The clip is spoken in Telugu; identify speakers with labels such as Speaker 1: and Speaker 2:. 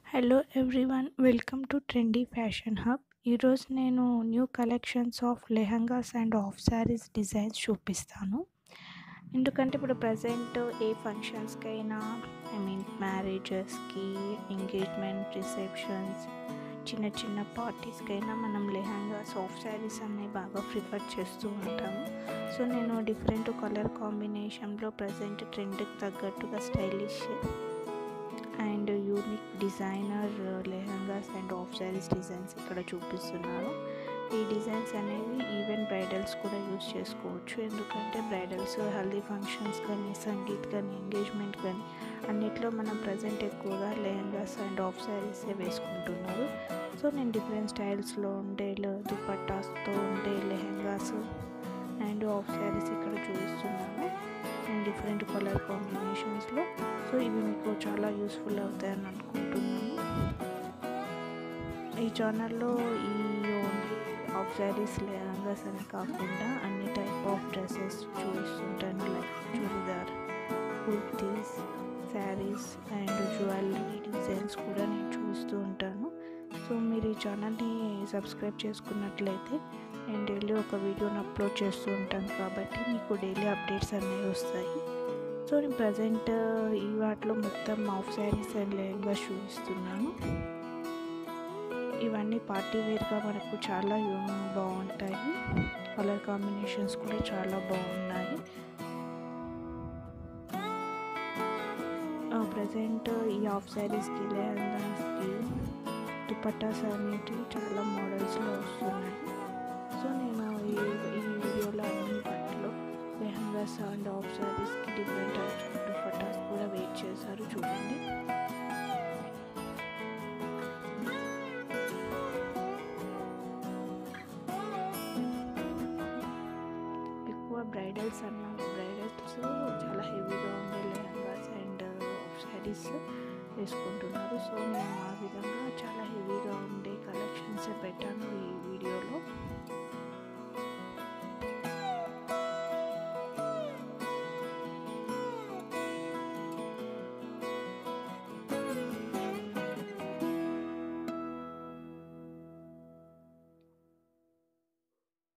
Speaker 1: hello everyone welcome to trendy fashion hub ఈరోజు నేను new collections of lehengas and half saris designs చూపిస్తాను ఎందుకంటే ఇప్పుడు ప్రజెంట్ ఏ ఫంక్షన్స్కైనా ఐ మీన్ మ్యారేజెస్కి ఎంగేజ్మెంట్ రిసెప్షన్స్ చిన్న చిన్న పార్టీస్కైనా మనం లెహంగాస్ ఆఫ్ శారీస్ అనేవి బాగా ప్రిఫర్ చేస్తూ ఉంటాము సో నేను డిఫరెంట్ కలర్ కాంబినేషన్లో ప్రజెంట్ ట్రెండ్కి తగ్గట్టుగా stylish and unique designer lehengas and half saris designs ఇక్కడ చూపిస్తున్నాను ఈ డిజైన్స్ అనేవి ఈవెన్ బ్రైడల్స్ కూడా యూస్ చేసుకోవచ్చు ఎందుకంటే బ్రైడల్స్ హల్దీ ఫంక్షన్స్ కానీ సంగీత్ కానీ ఎంగేజ్మెంట్ కానీ అన్నిట్లో మనం ప్రజెంట్ ఎక్కువగా లెహంగాస్ అండ్ ఆఫ్ శారీసే వేసుకుంటున్నారు సో నేను డిఫరెంట్ స్టైల్స్లో ఉండే దుపట్టాస్తో ఉండే లెహంగాస్ అండ్ ఆఫ్ శారీస్ ఇక్కడ చూపిస్తున్నాను అండ్ డిఫరెంట్ కలర్ కాంబినేషన్స్లో సో ఇవి మీకు చాలా యూస్ఫుల్ అవుతాయని అనుకుంటున్నాను ఈ ఛానల్లో ఈ ఓన్లీ ఆఫ్ శారీస్ లెహంగాస్ అని కాకుండా అన్ని టైప్ ఆఫ్ డ్రెస్సెస్ చూపిస్తుంటాను like churidar kurtis saris and jewellery designs కూడా నేను చూస్తూ ఉంటాను సో మీరు ఈ ఛానల్ని సబ్స్క్రైబ్ చేసుకున్నట్లయితే నేను డైలీ ఒక వీడియోని అప్లోడ్ చేస్తూ ఉంటాను కాబట్టి మీకు డైలీ అప్డేట్స్ అనేవి వస్తాయి సో నేను ప్రజెంట్ ఈ వాటిలో మొత్తం ఆఫ్ శారీస్ అండ్ లెహంగా చూపిస్తున్నాను ఇవన్నీ పార్టీ వేర్గా మనకు చాలా బాగుంటాయి కలర్ కాంబినేషన్స్ కూడా చాలా బాగున్నాయి ప్రజెంట్ ఈ ఆఫ్ శారీస్కి లెహంగాస్కి దుపట్టాస్ అనేటివి చాలా మోడల్స్లో వస్తున్నాయి సో నేను ఈ ఈ వీడియోలో అన్ని వాటిలో లెహంగాస్ అండ్ ఆఫ్ శారీస్కి డిఫరెంట్ టైప్స్ ఆఫ్ దుపట్టాస్ కూడా వెయిట్ చేశారు చూడండి ఎక్కువ బ్రైడల్స్ అన్న బ్రైడల్స్ చాలా హెవీగా ఉండే లెహంగాస్ అండ్ ఆఫ్ శారీస్ వేసుకుంటున్నారు సో నేను ఆ విధంగా చాలా హెవీగా ఉండే కలెక్షన్స్ పెట్టాను